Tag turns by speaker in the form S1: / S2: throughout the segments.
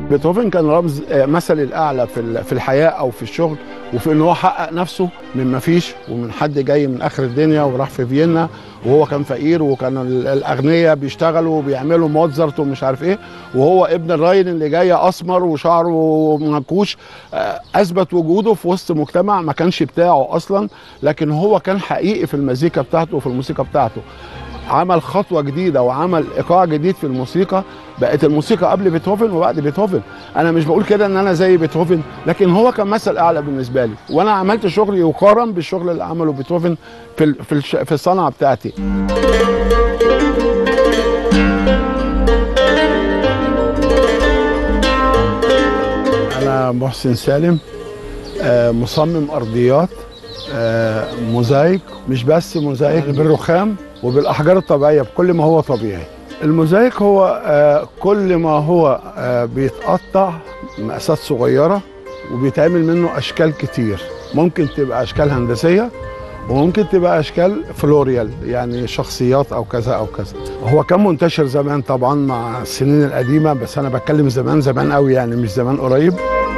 S1: بيتهوفن كان رمز آه، مثل الاعلى في ال- في الحياه او في الشغل وفي ان هو حقق نفسه من ما فيش ومن حد جاي من اخر الدنيا وراح في فيينا وهو كان فقير وكان ال- الاغنياء بيشتغلوا وبيعملوا موتزارت ومش عارف ايه وهو ابن الراين اللي جاي اسمر وشعره منكوش آه، اثبت وجوده في وسط مجتمع ما كانش بتاعه اصلا لكن هو كان حقيقي في المزيكا بتاعته وفي الموسيقى بتاعته عمل خطوه جديده وعمل ايقاع جديد في الموسيقى بقت الموسيقى قبل بيتهوفن وبعد بيتهوفن انا مش بقول كده ان انا زي بيتهوفن لكن هو كان مثل اعلى بالنسبه لي وانا عملت شغل يقارن بالشغل اللي عمله بيتهوفن في ال- في الش- في الصنعه بتاعتي انا محسن سالم آه، مصمم ارضيات آه، موزايك مش بس موزايك بالرخام وبالاحجار الطبيعيه بكل ما هو طبيعي الموزايك هو آه، كل ما هو آه، بيتقطع مقاسات صغيره وبيتعمل منه اشكال كتير ممكن تبقى اشكال هندسيه وممكن تبقى اشكال فلوريال يعني شخصيات او كذا او كذا هو كان منتشر زمان طبعا مع السنين القديمه بس انا بتكلم زمان زمان قوي يعني مش زمان قريب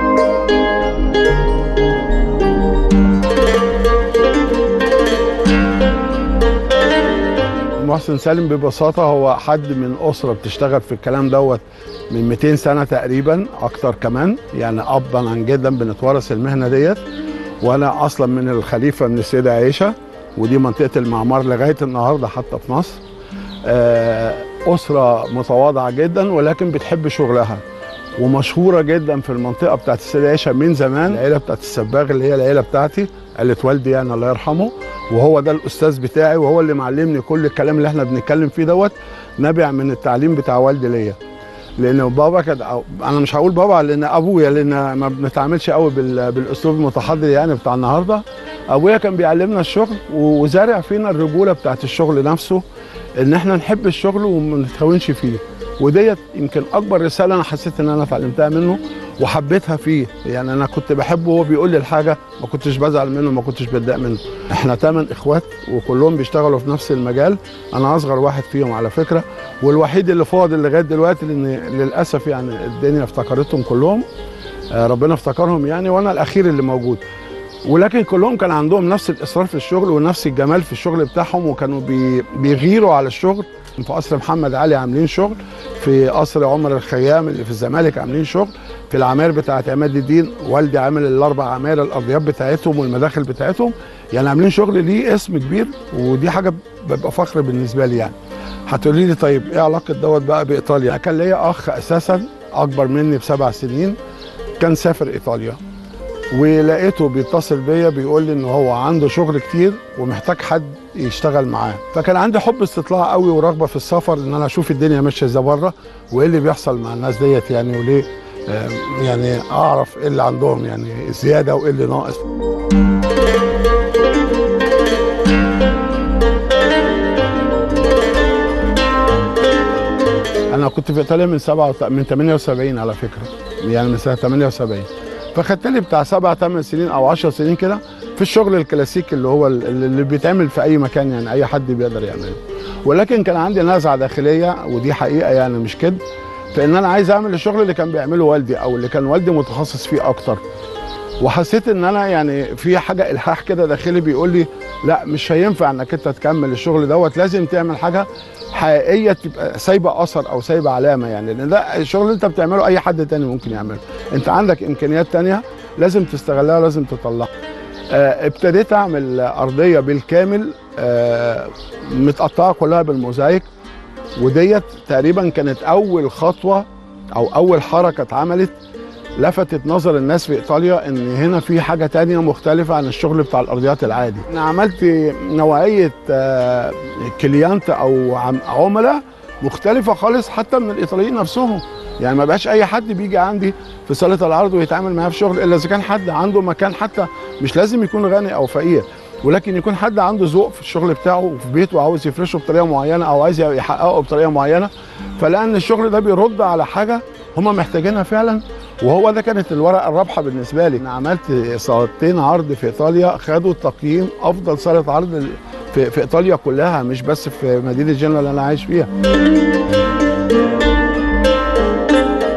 S1: محسن سالم ببساطة هو حد من أسرة بتشتغل في الكلام دوت من 200 سنة تقريبا أكتر كمان يعني أبا عن جدا بنتورث المهنة ديت وأنا أصلا من الخليفة من السيدة عائشة ودي منطقة المعمار لغاية النهاردة حتى في مصر آه، أسرة متواضعة جدا ولكن بتحب شغلها ومشهورة جدا في المنطقة بتاعت السيدة عائشة من زمان العيلة بتاعت السباغ اللي هي العيلة بتاعتي عيلة والدي يعني الله يرحمه وهو ده الأستاذ بتاعي وهو اللي معلمني كل الكلام اللي احنا بنتكلم فيه دوت نابع من التعليم بتاع والدي ليا لان بابا كان أو- انا مش هقول بابا لان ابويا لان ما بنتعاملش قوي بال- بالاسلوب المتحضر يعني بتاع النهارده ابويا كان بيعلمنا الشغل وزارع فينا الرجوله بتاعت الشغل نفسه ان احنا نحب الشغل وما نتهاونش فيه وديت يمكن اكبر رساله انا حسيت ان انا اتعلمتها منه وحبيتها فيه يعني انا كنت بحبه وهو بيقول لي الحاجه ما كنتش بزعل منه ما كنتش بتضايق منه احنا ثمان اخوات وكلهم بيشتغلوا في نفس المجال انا اصغر واحد فيهم على فكره والوحيد اللي فاضل لغايه دلوقتي لان للاسف يعني الدنيا افتكرتهم كلهم آه، ربنا افتكرهم يعني وانا الاخير اللي موجود ولكن كلهم كان عندهم نفس الاصرار في الشغل ونفس الجمال في الشغل بتاعهم وكانوا بي بيغيروا على الشغل في قصر محمد علي عاملين شغل في قصر عمر الخيام اللي في الزمالك عاملين شغل في العماير بتاعت عماد الدين والدي عامل الاربع عماير الارضيات بتاعتهم والمداخل بتاعتهم يعني عاملين شغل ليه اسم كبير ودي حاجه ببقى فخر بالنسبه لي يعني هتقولي لي طيب ايه علاقه دوت بقى بايطاليا كان ليا اخ اساسا اكبر مني بسبع سنين كان سافر ايطاليا ولقيته بيتصل بيا بيقول لي ان هو عنده شغل كتير ومحتاج حد يشتغل معاه فكان عندي حب استطلاع قوي ورغبه في السفر ان انا اشوف الدنيا ماشيه ازاي بره وايه اللي بيحصل مع الناس ديت يعني وليه آه، يعني اعرف ايه اللي عندهم يعني زياده وايه اللي ناقص انا كنت في ايطاليا من سبعة من 78 على فكره يعني من سنه 78 فخدت لي بتاع سبع ثمان سنين او 10 سنين كده في الشغل الكلاسيكي اللي هو ال- اللي بيتعمل في اي مكان يعني اي حد بيقدر يعمله ولكن كان عندي نزعه داخليه ودي حقيقه يعني مش كده فان انا عايز اعمل الشغل اللي كان بيعمله والدي او اللي كان والدي متخصص فيه اكتر وحسيت ان انا يعني في حاجه الحاح كده داخلي بيقول لي لا مش هينفع انك انت تكمل الشغل دوت لازم تعمل حاجه حقيقيه تبقى سايبه اثر او سايبه علامه يعني لان ده الشغل اللي انت بتعمله اي حد تاني ممكن يعمله انت عندك امكانيات تانية لازم تستغلها لازم تطلعها آه، ابتديت اعمل ارضيه بالكامل آه، متقطعه كلها بالموزايك وديت تقريبا كانت اول خطوه او اول حركه اتعملت لفتت نظر الناس في ايطاليا ان هنا في حاجه تانية مختلفه عن الشغل بتاع الارضيات العادي انا عملت نوعيه آه، كليانت او عم- عملاء مختلفه خالص حتى من الايطاليين نفسهم يعني ما بقاش اي حد بيجي عندي في صاله العرض ويتعامل معايا في شغل الا اذا كان حد عنده مكان حتى مش لازم يكون غني او فقير ولكن يكون حد عنده ذوق في الشغل بتاعه وفي بيته وعاوز يفرشه بطريقه معينه او عايز يحققه بطريقه معينه فلان الشغل ده بيرد على حاجه هم محتاجينها فعلا وهو ده كانت الورقه الرابحه بالنسبه لي انا عملت صالتين عرض في ايطاليا خدوا تقييم افضل صاله عرض في, في ايطاليا كلها مش بس في مدينه جنوة اللي انا عايش فيها انا لما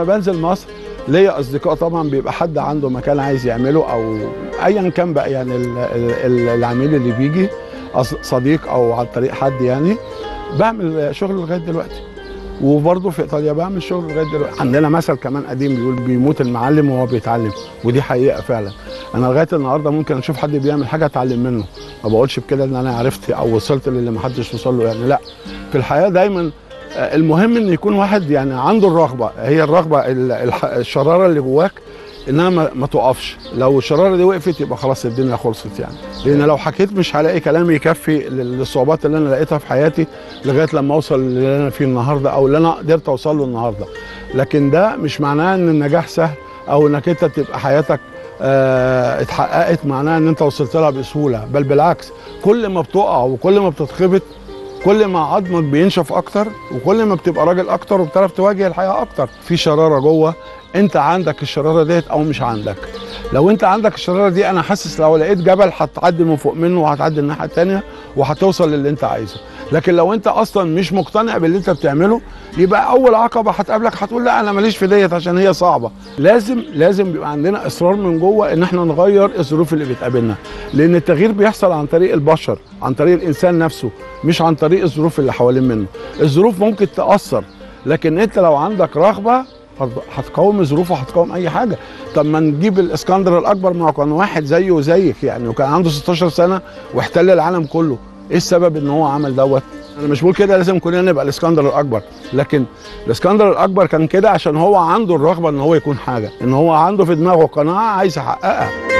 S1: لما بنزل مصر ليا اصدقاء طبعا بيبقى حد عنده مكان عايز يعمله او ايا كان بقى يعني ال- ال- ال- العميل اللي بيجي أص- صديق او عن طريق حد يعني بعمل شغل لغايه دلوقتي وبرضه في ايطاليا بعمل شغل لغايه دلوقتي عندنا مثل كمان قديم بيقول بيموت المعلم وهو بيتعلم ودي حقيقه فعلا انا لغايه النهارده ممكن اشوف حد بيعمل حاجه اتعلم منه ما بقولش بكده ان انا عرفت او وصلت للي ما حدش وصل له يعني لا في الحياه دايما آه، المهم ان يكون واحد يعني عنده الرغبه هي الرغبه ال- الح- الشراره اللي جواك انها ما, ما تقفش لو الشراره دي وقفت يبقى خلاص الدنيا خلصت يعني لان لو حكيت مش هلاقي كلام يكفي لل- للصعوبات اللي انا لقيتها في حياتي لغايه لما اوصل للي انا فيه النهارده او اللي انا قدرت اوصل له النهارده لكن ده مش معناه ان النجاح سهل او انك انت تبقى حياتك آه اتحققت معناها ان انت وصلت لها بسهوله بل بالعكس كل ما بتقع وكل ما بتتخبط كل ما عظمك بينشف اكتر وكل ما بتبقى راجل اكتر وبتعرف تواجه الحياه اكتر في شراره جوه انت عندك الشراره ديت او مش عندك لو انت عندك الشراره دي انا حاسس لو لقيت جبل هتعدي من فوق منه وهتعدي الناحيه التانيه وهتوصل للي انت عايزه لكن لو انت اصلا مش مقتنع باللي انت بتعمله يبقى اول عقبه هتقابلك هتقول لا انا ماليش في ديت عشان هي صعبه لازم لازم يبقى عندنا اصرار من جوه ان احنا نغير الظروف اللي بتقابلنا لان التغيير بيحصل عن طريق البشر عن طريق الانسان نفسه مش عن طريق الظروف اللي حوالين منه الظروف ممكن تاثر لكن انت لو عندك رغبه هتقاوم الظروف وهتقاوم اي حاجه طب ما نجيب الاسكندر الاكبر ما هو كان واحد زيه وزيك يعني وكان عنده 16 سنه واحتل العالم كله ايه السبب ان هو عمل دوت انا مش بقول كده لازم كلنا نبقى الاسكندر الاكبر لكن الاسكندر الاكبر كان كده عشان هو عنده الرغبه ان هو يكون حاجه ان هو عنده في دماغه قناعه عايز يحققها